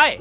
Hi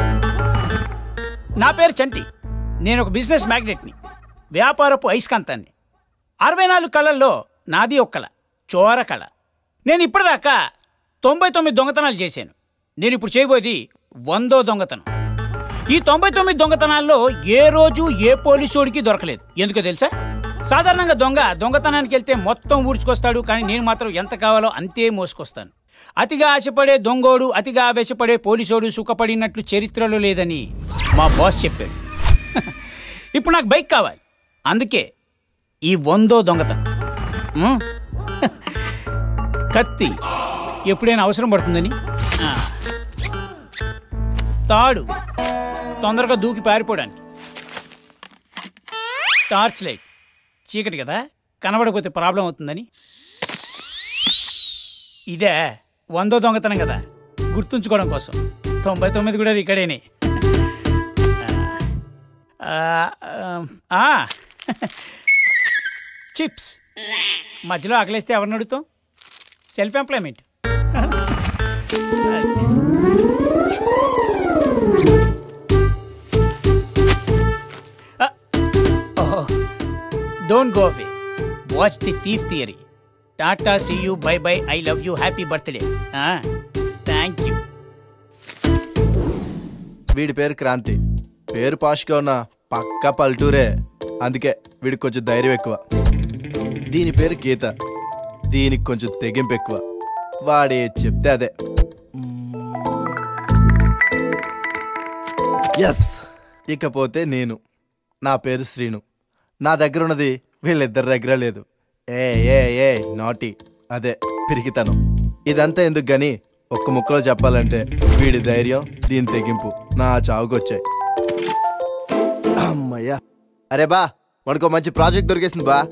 నా పేరు చంటి నేను ఒక బిజినెస్ మ్యాగ్నెట్ని వ్యాపారపు ఐస్కాంతాన్ని అరవై నాలుగు కళల్లో నాది ఒక కళ చోర కళ నేను ఇప్పటిదాకా తొంభై తొమ్మిది దొంగతనాలు చేశాను నేను ఇప్పుడు చేయబోయేది వందో దొంగతనం ఈ తొంభై తొమ్మిది దొంగతనాల్లో ఏ రోజు ఏ పోలీసోడికి దొరకలేదు ఎందుకో తెలుసా సాధారణంగా దొంగ దొంగతనానికి వెళ్తే మొత్తం ఊడ్చుకొస్తాడు కానీ నేను మాత్రం ఎంత కావాలో అంతే మోసుకొస్తాను అతిగా ఆశపడే దొంగోడు అతిగా ఆవేశపడే పోలీసోడు సుఖపడినట్లు చరిత్రలో లేదని మా బాస్ చెప్పాడు ఇప్పుడు నాకు బైక్ కావాలి అందుకే ఈ వందో దొంగతనం ఉం? కత్తి ఎప్పుడైనా అవసరం పడుతుందని ఆ. తాడు తొందరగా దూకి పారిపోవడానికి టార్చ్ లైట్ చీకటి కదా కనబడకపోతే ప్రాబ్లం అవుతుందని ఇదే వందో దొంగతనం కదా గుర్తుంచుకోవడం కోసం తొంభై తొమ్మిది కూడా ఇక్కడేనే ఆ, ఆ, ఆ. చిప్స్ మధ్యలో ఆకలేస్తే ఎవరిని అడుగుతాం self employment don't go away watch the thief theory tata see you bye bye I love you happy birthday thank you వీడి పేరు క్రాంతి పేరు పాష్గా ఉన్న పక్క పల్టూరే అందుకే వీడికి కొంచెం ధైర్యం ఎక్కువ దీని పేరు గీత దీనికి కొంచెం తెగింపు ఎక్కువ వాడే చెప్తే అదే ఎస్ ఇకపోతే నేను నా పేరు శ్రీను నా దగ్గర ఉన్నది వీళ్ళిద్దరి దగ్గర లేదు ఏ ఏ ఏ నాటి అదే పిరికితనం ఇదంతా ఎందుకు గని ఒక్క ముక్కలో చెప్పాలంటే వీడి ధైర్యం దీని తెగింపు నా చావుకొచ్చాయి అమ్మయ్యా అరే బా మనకు మంచి ప్రాజెక్ట్ దొరికేసింది బా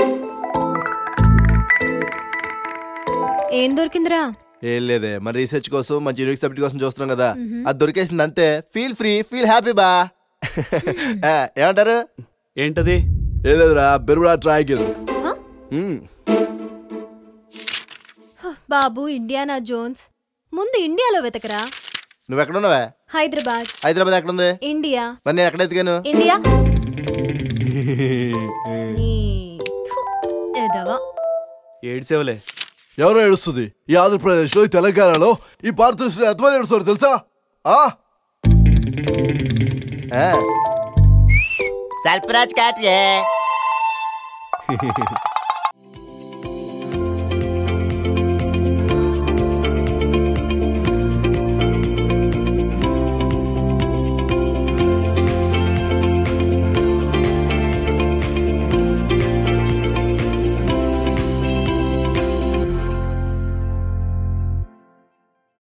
ఏం దొరికిందిరా ఏం లేదే మన రీసెర్చ్ కోసం మంచి యూనిక్ సబ్జెక్ట్ కోసం చూస్తున్నాం కదా అది దొరికేసింది అంతే ఫీల్ ఫ్రీ ఫీల్ హ్యాపీ బా ఏ, ఏమంటారు ఏంటది ఏం లేదురా బెరుడా ట్రాయకిల్ హ? బాబు ఇండియానా జోన్స్ ముందు ఇండియాలో వెతకరా నువ్వు ఎక్కడున్నావే హైదరాబాద్ హైదరాబాద్ ఎక్కడుంది ఇండియా మరి నేను ఎక్కడ ఎత్తుకాను ఇండియా నీ థు, ఎదవ ఏడ్సేవలే ఎవరో ఏడుస్తుంది ఈ ఆంధ్రప్రదేశ్ లో ఈ తెలంగాణలో ఈ భారతదేశంలో ఎంతమంది ఏడుస్తారు తెలుసా ఆ? ఆ. సర్పరాజ్ కాటియే